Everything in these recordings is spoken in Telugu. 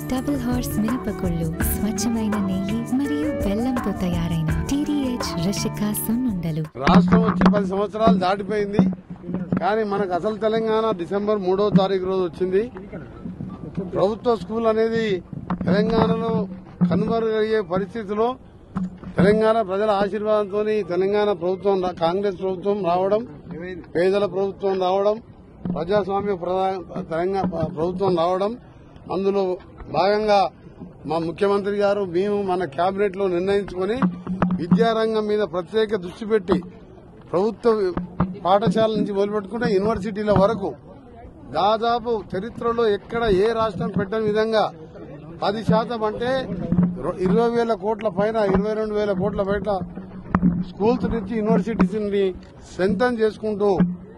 డబుల్ హార్స్ మినపగుళ్ళు స్వచ్ఛమైన నెయ్యి మరియు బెల్లంతో తయారైన టీడీహెచ్ రిషిక సున్నుండలు రాష్ట్రం వచ్చి పది సంవత్సరాలు దాటిపోయింది కానీ మనకు అసలు తెలంగాణ డిసెంబర్ మూడో తారీఖు రోజు వచ్చింది ప్రభుత్వ స్కూల్ అనేది తెలంగాణలో కనుమరుగయ్యే పరిస్థితిలో తెలంగాణ ప్రజల ఆశీర్వాదంతో తెలంగాణ ప్రభుత్వం రా- కాంగ్రెస్ ప్రభుత్వం రావడం పేదల ప్రభుత్వం రావడం ప్రజాస్వామ్య ప్రధా- తెలంగాణ ప్రభుత్వం రావడం అందులో భాగంగా మా ముఖ్యమంత్రి గారు మేము మన కేబినెట్ లో నిర్ణయించుకుని విద్యారంగం మీద ప్రత్యేక దృష్టి పెట్టి ప్రభుత్వ పాఠశాల నుంచి మొదలుపెట్టుకుంటే యూనివర్సిటీల వరకు దాదాపు చరిత్రలో ఎక్కడ ఏ రాష్ట్రం పెట్టని విధంగా పది శాతం అంటే రొ- ఇరవై వేల కోట్ల పైన ఇరవై రెండు వేల కోట్ల బయట స్కూల్స్ నుంచి యూనివర్సిటీస్ ని స్ట్రెంథన్ చేసుకుంటూ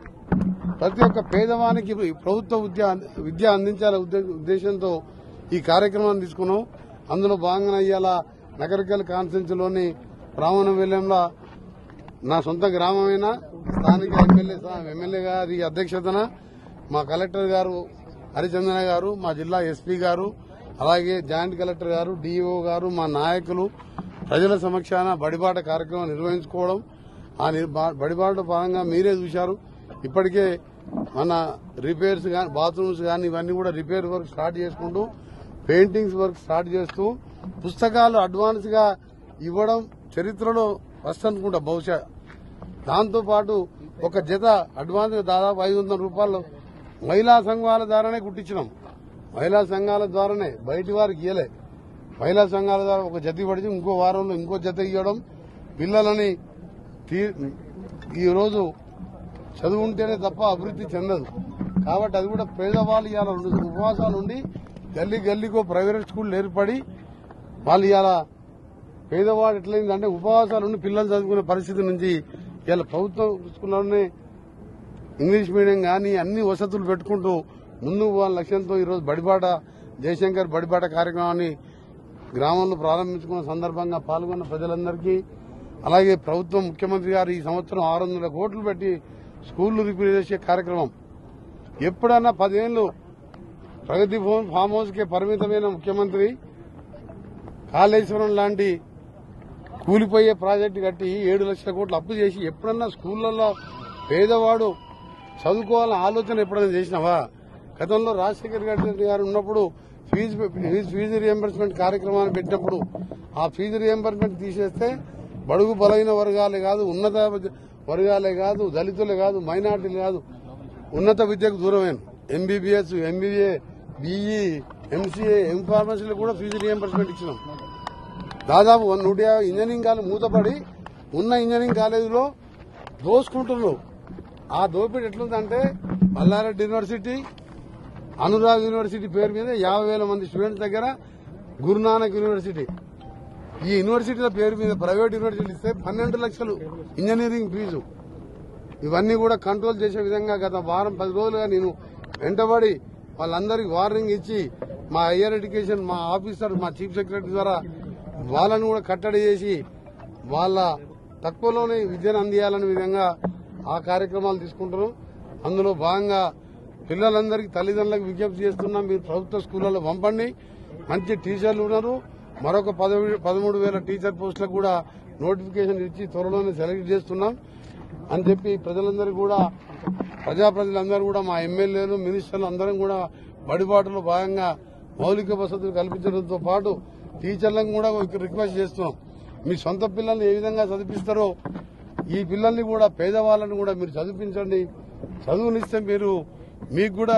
ప్రతి ఒక్క పేదవానికి ప్రభుత్వ విద్య విద్య అందించాలనే ఉద్దే- ఉద్దేశంతో ఈ కార్యక్రమాన్ని తీసుకున్నాం అందులో భాగంగా ఇవాళ నగరికల్ కాన్స్టిట్యూన్సీలోని రామనవెల్లంలో నా సొంత గ్రామమైన స్థానిక ఎమ్మెల్యే ఎమ్మెల్యే గారి అధ్యక్షతన మా కలెక్టర్ గారు హరిచందన గారు మా జిల్లా ఎస్పీ గారు అలాగే జాయింట్ కలెక్టర్ గారు డీఓ గారు మా నాయకులు ప్రజల సమక్షాన బడిబాట కార్యక్రమం నిర్వహించుకోవడం ఆ నిర్- బా- బడిబాట పరంగా మీరే చూశారు ఇప్పటికే మన రిపేర్స్ కానీ బాత్రూమ్స్ కానీ ఇవన్నీ కూడా రిపేర్ వర్క్ స్టార్ట్ చేసుకుంటూ పెయింటింగ్స్ వర్క్ స్టార్ట్ చేస్తూ పుస్తకాలు అడ్వాన్స్ గా ఇవ్వడం చరిత్రలో ఫస్ట్ అనుకుంటా బహుశా దాంతో పాటు ఒక జత అడ్వాన్స్ గా దాదాపు ఐదు వందల రూపాయలు మహిళా సంఘాల ద్వారానే కుట్టించినాం మహిళా సంఘాల ద్వారానే బయటి వారికి ఇయ్యలే మహిళా సంఘాల ద్వారా ఒక జత పడిచి ఇంకో వారంలో ఇంకో జత ఇవ్వడం పిల్లలని తీ- ఈ రోజు చదువు ఉంటేనే తప్ప అభివృద్ధి చెందదు కాబట్టి అది కూడా పేదవాళ్ళు ఇవాళ రెండు ఉపవాసాలు ఉండి గల్లీ గల్లీకో ప్రైవేట్ స్కూల్ ఏర్పడి వాళ్ళు ఇవాళ పేదవాడు ఎట్లయిందంటే ఉపవాసాలు ఉండి పిల్లలు చదువుకునే పరిస్థితి నుంచి ఇవాళ ప్రభుత్వ స్కూల్లోనే ఇంగ్లీష్ మీడియం కానీ అన్ని వసతులు పెట్టుకుంటూ ముందుకు పోవాలని లక్ష్యంతో ఈరోజు బడిబాట జయశంకర్ బడిబాట కార్యక్రమాన్ని గ్రామంలో ప్రారంభించుకున్న సందర్భంగా పాల్గొన్న ప్రజలందరికీ అలాగే ప్రభుత్వం ముఖ్యమంత్రి గారు ఈ సంవత్సరం ఆరు వందల కోట్లు పెట్టి స్కూళ్లు రిపేర్ చేసే కార్యక్రమం ఎప్పుడన్నా పదేళ్లు ప్రగతి భవన్ ఫామ్ హౌస్ కే పరిమితమైన ముఖ్యమంత్రి కాళేశ్వరం లాంటి కూలిపోయే ప్రాజెక్టు కట్టి ఏడు లక్షల కోట్లు అప్పు చేసి ఎప్పుడన్నా స్కూళ్లలో పేదవాడు చదువుకోవాలని ఆలోచన ఎప్పుడైనా చేసినావా గతంలో రాజశేఖర్ రెడ్డి గారు ఉన్నప్పుడు ఫీజు ఫీజు- ఫీజు రియంబర్స్మెంట్ కార్యక్రమాన్ని పెట్టినప్పుడు ఆ ఫీజు రియంబర్స్మెంట్ తీసేస్తే బడుగు బలైన వర్గాలే కాదు ఉన్నత వర్గాలే కాదు దళితులే కాదు మైనార్టీలు కాదు ఉన్నత విద్యకు దూరమైన MBBS MBA BE MCA M ఫార్మసీలు కూడా ఫీజు రియంబర్స్మెంట్ ఇచ్చినాం దాదాపు వన్ నూట యాభై ఇంజనీరింగ్ కాలేజ్ మూతపడి ఉన్న ఇంజనీరింగ్ కాలేజీలో దోసుకుంటున్నారు ఆ దోపిడీ ఎట్లుందంటే మల్లారెడ్డి యూనివర్సిటీ అనురాగ్ యూనివర్సిటీ పేరు మీద యాభై వేల మంది స్టూడెంట్స్ దగ్గర గురునానక్ యూనివర్సిటీ ఈ యూనివర్సిటీల పేరు మీద ప్రైవేట్ యూనివర్సిటీలు ఇస్తే పన్నెండు లక్షలు ఇంజనీరింగ్ ఫీజు ఇవన్నీ కూడా కంట్రోల్ చేసే విధంగా గత వారం పది రోజులుగా నేను వెంటబడి వాళ్ళందరికీ వార్నింగ్ ఇచ్చి మా హయ్యర్ ఎడ్యుకేషన్ మా ఆఫీసర్ మా చీఫ్ సెక్రటరీ ద్వారా వాళ్ళని కూడా కట్టడి చేసి వాళ్ళ తక్కువలోనే విద్యను అందియాలనే విధంగా ఆ కార్యక్రమాలు తీసుకుంటున్నాం అందులో భాగంగా పిల్లలందరికీ తల్లిదండ్రులకు విజ్ఞప్తి చేస్తున్నాం మీరు ప్రభుత్వ స్కూళ్లలో పంపండి మంచి టీచర్లు ఉన్నారు మరొక పదవి పదమూడు వేల టీచర్ పోస్టులకు కూడా నోటిఫికేషన్ ఇచ్చి త్వరలోనే సెలెక్ట్ చేస్తున్నాం అని చెప్పి ప్రజలందరూ కూడా ప్రజా ప్రజలందరూ కూడా మా ఎమ్మెల్యేలు మినిస్టర్లు అందరం కూడా బడిబాటులో భాగంగా మౌలిక వసతులు కల్పించడంతో పాటు టీచర్లను కూడా రిక్వెస్ట్ చేస్తున్నాం మీ సొంత పిల్లల్ని ఏ విధంగా చదివిస్తారో ఈ పిల్లల్ని కూడా పేదవాళ్ళని కూడా మీరు చదివించండి చదువునిస్తే మీరు మీకు కూడా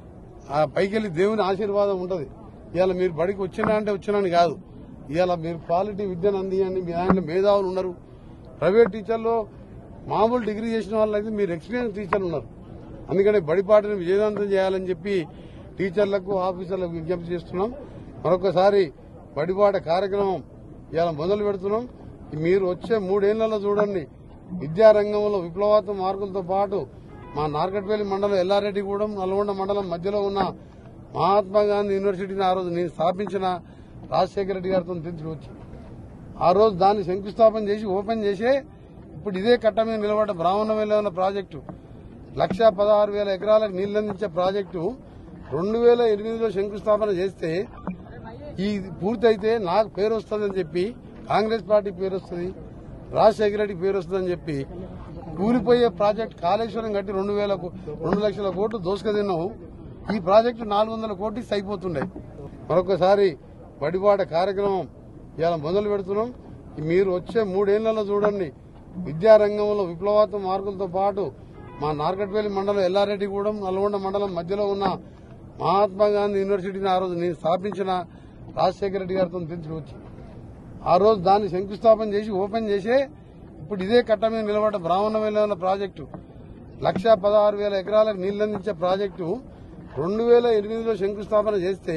ఆ పైకెళ్ళి దేవుని ఆశీర్వాదం ఉంటది ఇవాళ మీరు బడికి వచ్చినా అంటే వచ్చినాని కాదు ఇవాళ మీరు క్వాలిటీ విద్యను అందియండి మీ ఆయన మేధావులు ఉన్నారు ప్రైవేట్ టీచర్లో మామూలు డిగ్రీ చేసిన వాళ్ళైతే మీరు ఎక్స్పీరియన్స్ టీచర్లు ఉన్నారు అందుకని బడిపాటను విజయవంతం చేయాలని చెప్పి టీచర్లకు ఆఫీసర్లకు విజ్ఞప్తి చేస్తున్నాం మరొకసారి బడిపాట కార్యక్రమం ఇవాళ మొదలు పెడుతున్నాం మీరు వచ్చే మూడేళ్లలో చూడండి విద్యారంగంలో విప్లవాత్మక మార్పులతో పాటు మా నార్కట్పల్లి మండలం ఎల్లారెడ్డిగూడెం నల్గొండ మండలం మధ్యలో ఉన్న మహాత్మా గాంధీ యూనివర్సిటీని ఆ రోజు నేను స్థాపించిన రాజశేఖర రెడ్డి గారితో తీసుకొచ్చి ఆ రోజు దాన్ని శంకుస్థాపన చేసి ఓపెన్ చేసే ఇప్పుడు ఇదే కట్ట మీద నిలబడ్డ బ్రాహ్మణంలో ఉన్న ప్రాజెక్టు లక్ష పదహారు వేల ఎకరాలకు నీళ్లందించే ప్రాజెక్టు రెండు వేల ఎనిమిదిలో శంకుస్థాపన చేస్తే ఈ పూర్తయితే నాకు పేరు వస్తుందని చెప్పి కాంగ్రెస్ పార్టీ పేరు వస్తుంది రాజశేఖర రెడ్డి పేరు వస్తుందని చెప్పి కూలిపోయే ప్రాజెక్ట్ కాళేశ్వరం కట్టి రెండు వేల కో- రెండు లక్షల కోట్లు దోసుక తిన్నాం ఈ ప్రాజెక్టు నాలుగు వందల కోట్లు అయిపోతుండే మరొకసారి బడిపాట కార్యక్రమం ఇలా మొదలు పెడుతున్నాం మీరు వచ్చే మూడేళ్లలో చూడండి విద్యారంగంలో విప్లవాత్మక మార్పులతో పాటు మా నార్కట్పల్లి మండలం ఎల్లారెడ్డిగూడెం నల్గొండ మండలం మధ్యలో ఉన్న మహాత్మా గాంధీ యూనివర్సిటీని ఆ రోజు నేను స్థాపించిన రాజశేఖర రెడ్డి గారితో తీసుకొచ్చి ఆ రోజు దాన్ని శంకుస్థాపన చేసి ఓపెన్ చేసే ఇప్పుడు ఇదే కట్ట మీద నిలబడ్డ బ్రాహ్మణ వెళ్ళ ప్రాజెక్టు లక్ష పదహారు వేల ఎకరాలకు నీళ్లందించే ప్రాజెక్టు రెండు వేల ఎనిమిదిలో శంకుస్థాపన చేస్తే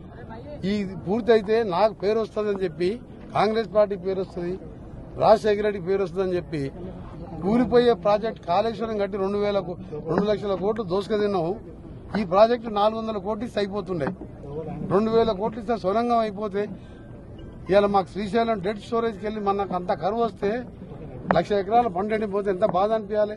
ఈ పూర్తయితే నాకు పేరు వస్తుందని చెప్పి కాంగ్రెస్ పార్టీ పేరు వస్తుంది రాజశేఖర రెడ్డి పేరు వస్తుందని చెప్పి కూలిపోయే ప్రాజెక్ట్ కాళేశ్వరం కట్టి రెండు వేల కో- రెండు లక్షల కోట్లు దోసుక తిన్నాం ఈ ప్రాజెక్టు నాలుగు వందల కోట్లు ఇస్తే అయిపోతుండే రెండు వేల కోట్లు ఇస్తే సొరంగం అయిపోతే ఇవాళ మాకు శ్రీశైలం డెడ్ స్టోరేజ్కి వెళ్ళి మనకు అంత కరువు వస్తే లక్ష ఎకరాల పంట ఎండిపోతే ఎంత బాధ అనిపించాలి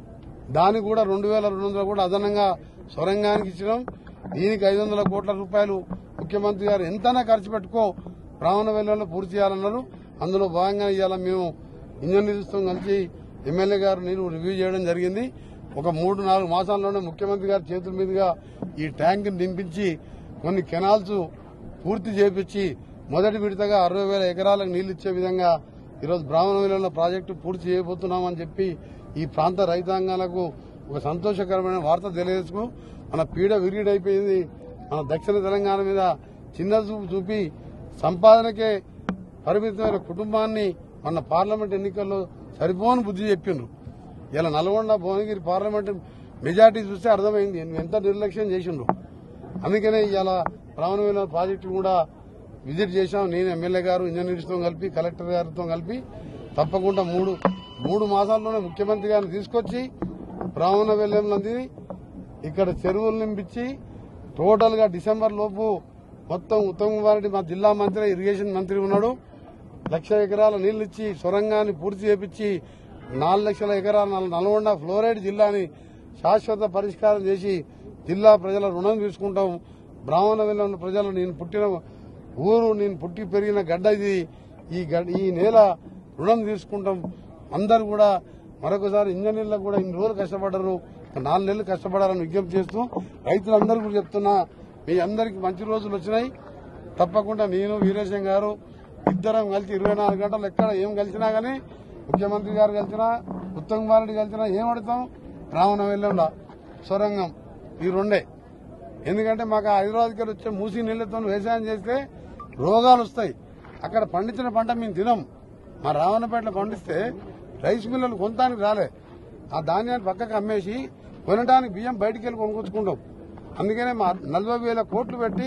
దానికి కూడా రెండు వేల రెండు వందలు కూడా అదనంగా సొరంగానికి ఇచ్చినాం దీనికి ఐదు వందల కోట్ల రూపాయలు ముఖ్యమంత్రి గారు ఎంతైనా ఖర్చు పెట్టుకో బ్రాహ్మణ వెల్లలో పూర్తి చేయాలన్నారు అందులో భాగంగా ఇవాళ మేము ఇంజనీర్స్తో కలిసి ఎమ్మెల్యే గారు నేను రివ్యూ చేయడం జరిగింది ఒక మూడు నాలుగు మాసాల్లోనే ముఖ్యమంత్రి గారి చేతుల మీదుగా ఈ ట్యాంక్ నింపించి కొన్ని కెనాల్స్ పూర్తి చేపించి మొదటి విడతగా అరవై వేల ఎకరాలకు నీళ్లు ఇచ్చే విధంగా ఈరోజు బ్రాహ్మణ విలువల ప్రాజెక్టు పూర్తి చేయబోతున్నామని చెప్పి ఈ ప్రాంత రైతాంగాలకు ఒక సంతోషకరమైన వార్త తెలియజేసుకు మన పీడ విరిగిడైపోయింది మన దక్షిణ తెలంగాణ మీద చిన్న చూపు చూపి సంపాదనకే పరిమితమైన కుటుంబాన్ని మన పార్లమెంట్ ఎన్నికల్లో సరిపోని బుద్ధి చెప్పిండ్రు ఇలా నల్గొండ భువనగిరి పార్లమెంట్ మెజార్టీ చూస్తే అర్థమైంది ఎంత నిర్లక్ష్యం చేసిండ్రు అందుకనే ఇవాళ బ్రాహ్మణ ప్రాజెక్టు కూడా విజిట్ చేశాం నేను ఎమ్మెల్యే గారు ఇంజనీర్స్తో కలిపి కలెక్టర్ గారితో కలిపి తప్పకుండా మూడు మూడు మాసాల్లోనే ముఖ్యమంత్రి గారిని తీసుకొచ్చి బ్రాహ్మణ వెల్లంది ఇక్కడ చెరువులు నింపించి టోటల్ గా డిసెంబర్ లోపు మొత్తం ఉత్తమ్ కుమార్ రెడ్డి మా జిల్లా మంత్రి ఇరిగేషన్ మంత్రి ఉన్నాడు లక్ష ఎకరాల నీళ్లు ఇచ్చి సొరంగాన్ని పూర్తి చేపించి నాలుగు లక్షల ఎకరాల నల్- నల్గొండ ఫ్లోరైడ్ జిల్లాని శాశ్వత పరిష్కారం చేసి జిల్లా ప్రజల రుణం తీసుకుంటాం బ్రాహ్మణ వెళ్ళిన ప్రజలు నేను పుట్టిన ఊరు నేను పుట్టి పెరిగిన గడ్డ ఇది ఈ గడ్- ఈ నేల రుణం తీసుకుంటాం అందరు కూడా మరొకసారి ఇంజనీర్లకు కూడా ఇన్ని రోజులు కష్టపడ్డారు ఒక నాలుగు నెలలు కష్టపడాలని విజ్ఞప్తి చేస్తూ రైతులందరూ కూడా చెప్తున్నా మీ అందరికి మంచి రోజులు వచ్చినాయి తప్పకుండా నేను వీరేశం గారు ఇద్దరం కలిసి ఇరవై నాలుగు గంటలు ఎక్కడ ఏం కలిసినా గానీ ముఖ్యమంత్రి గారు కలిసినా ఉత్తమ్ కుమార్ రెడ్డి కలిసినా ఏం అడుగుతాం రావణ వెళ్ళంలా సొరంగం ఈ రెండే ఎందుకంటే మాకు ఆ హైదరాబాద్కి వెళ్ళి వచ్చే మూసి నీళ్లతో వ్యవసాయం చేస్తే రోగాలు వస్తాయి అక్కడ పండించిన పంట మేము తినం మా రావణపేటలో పండిస్తే రైస్ మిల్లలు కొనటానికి రాలే ఆ ధాన్యాన్ని పక్కకు అమ్మేసి కొనడానికి బియ్యం బయటికి వెళ్ళి కొనుక్కొచ్చుకుంటాం అందుకనే మా నలభై వేల కోట్లు పెట్టి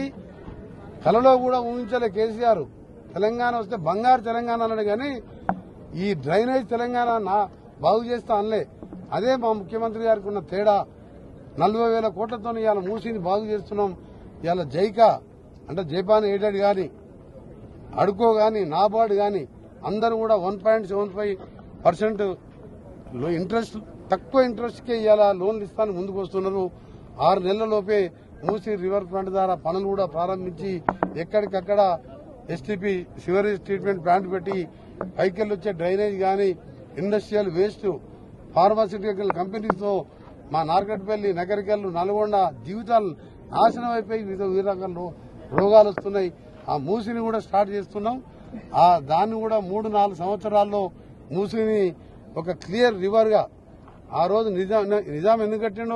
కలలో కూడా ఊహించలే కేసీఆర్ తెలంగాణ వస్తే బంగారు తెలంగాణ అన్నాడు కానీ ఈ డ్రైనేజ్ తెలంగాణ నా బాగు చేస్తా అనలే అదే మా ముఖ్యమంత్రి గారికి ఉన్న తేడా నలభై వేల కోట్లతో ఇవాళ మూసిని బాగు చేస్తున్నాం ఇవాళ జైకా అంటే జైపాన్ ఎయిడెడ్ గాని అడుకో గాని నాబార్డ్ గాని అందరూ కూడా one point seven five percent interest తక్కువ ఇంట్రెస్ట్కే ఇవాళ లోన్లు ఇస్తాను ముందుకు వస్తున్నారు ఆరు నెలల లోపే మూసి రివర్ ఫ్రంట్ ద్వారా పనులు కూడా ప్రారంభించి ఎక్కడికక్కడ ఎస్టీపీ సివరేజ్ ట్రీట్మెంట్ ప్లాంట్ పెట్టి పైకెళ్ళి వచ్చే డ్రైనేజ్ గాని ఇండస్ట్రియల్ వేస్ట్ ఫార్మాసిటికల్ కంపెనీస్తో మా నార్కట్పల్లి నగరికల్లు నల్గొండ జీవితాలు నాశనం అయిపోయి వివిధ వివిధ రకాల రో- రోగాలు వస్తున్నాయి ఆ మూసిని కూడా స్టార్ట్ చేస్తున్నాం ఆ దాన్ని కూడా మూడు నాలుగు సంవత్సరాల్లో మూసిని ఒక క్లియర్ రివర్ గా ఆ రోజు నిజాం నిజాం ఎందుకు కట్టిండు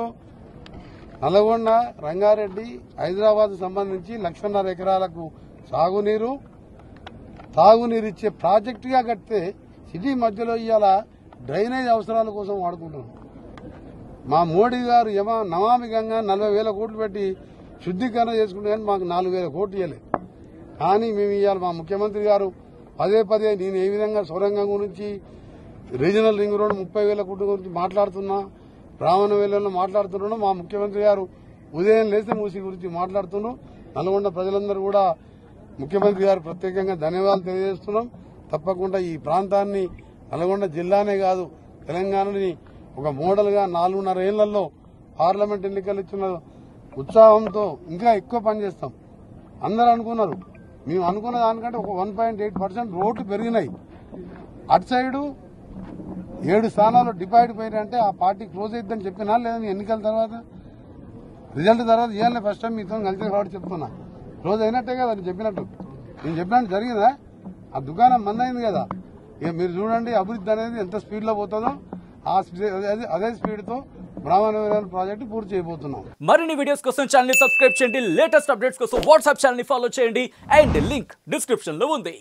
నల్గొండ రంగారెడ్డి హైదరాబాద్ సంబంధించి లక్షన్నర ఎకరాలకు సాగునీరు తాగునీరు ఇచ్చే ప్రాజెక్టుగా కడితే సిటీ మధ్యలో ఇవాళ డ్రైనేజ్ అవసరాల కోసం వాడుకుంటున్నాం మా మోడీ గారు యమ నమామి గంగా నలభై వేల కోట్లు పెట్టి శుద్ధీకరణ చేసుకుంటే కానీ మాకు నాలుగు వేల కోట్లు ఇవ్వలేదు కానీ మేము ఇవాళ మా ముఖ్యమంత్రి గారు పదే పదే నేను ఏ విధంగా సొరంగం గురించి రీజనల్ రింగ్ రోడ్ ముప్పై వేల కోట్ల గురించి మాట్లాడుతున్నా బ్రాహ్మణ వేలలో మాట్లాడుతున్నాను మా ముఖ్యమంత్రి గారు ఉదయం లేస్తే మూసి గురించి మాట్లాడుతున్నాం నల్గొండ ప్రజలందరూ కూడా ముఖ్యమంత్రి గారు ప్రత్యేకంగా ధన్యవాదాలు తెలియజేస్తున్నాం తప్పకుండా ఈ ప్రాంతాన్ని నల్గొండ జిల్లానే కాదు తెలంగాణని ఒక మోడల్ గా నాలుగున్నర ఏళ్లలో పార్లమెంట్ ఎన్నికలు ఇచ్చిన ఉత్సాహంతో ఇంకా ఎక్కువ పనిచేస్తాం అందరూ అనుకున్నారు మేము అనుకున్న దానికంటే ఒక వన్ పాయింట్ ఎయిట్ పర్సెంట్ రోడ్లు పెరిగినాయి అటు సైడు ఏడు స్థానాలు డిపాయిడ్ పోయినంటే ఆ పార్టీ క్లోజ్ అయిద్దని చెప్పినా లేదని ఎన్నికల తర్వాత రిజల్ట్ తర్వాత ఇవ్వాలని ఫస్ట్ టైం మీతో కలిసి కాబట్టి చెప్తున్నా క్లోజ్ అయినట్టే కదా నేను చెప్పినట్టు నేను చెప్పినట్టు జరిగిందా ఆ దుకాణం మంద అయింది కదా ఇక మీరు చూడండి అభివృద్ధి అనేది ఎంత స్పీడ్ లో పోతుందో ఆ స్పీ- అదే- అదే స్పీడ్ తో బ్రాహ్మణ ప్రాజెక్టు పూర్తి చేయబోతున్నాం మరిన్ని వీడియోస్ కోసం ఛానల్ ని సబ్స్క్రైబ్ చేయండి లేటెస్ట్ అప్డేట్స్ కోసం వాట్సాప్ ఛానల్ ని ఫాలో చేయండి అండ్ లింక్ డిస్క్రిప్షన్ లో ఉంది